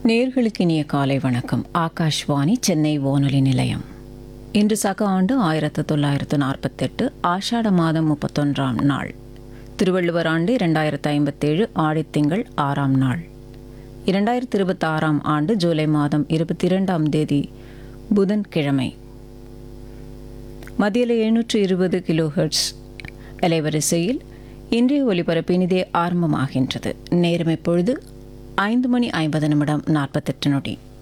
நேர்களுக்கு இனிய காலை வணக்கம் ஆகாஷ்வாணி சென்னை வானொலி நிலையம் இன்று சக ஆண்டு ஆயிரத்து தொள்ளாயிரத்து நாற்பத்தெட்டு ஆஷாட மாதம் முப்பத்தொன்றாம் நாள் திருவள்ளுவர் ஆண்டு இரண்டாயிரத்து ஐம்பத்தேழு ஆடித்திங்கள் ஆறாம் நாள் இரண்டாயிரத்து இருபத்தாறாம் ஆண்டு ஜூலை மாதம் இருபத்தி இரண்டாம் தேதி புதன்கிழமை மத்தியில் எழுநூற்று இருபது கிலோஹெர்ட்ஸ் அலைவரிசையில் இன்றைய ஒலிபரப்பு இனிதே ஆரம்பமாகின்றது நேரம் இப்பொழுது ஐந்து மணி ஐம்பது நிமிடம் நாற்பத்தெட்டு நொடி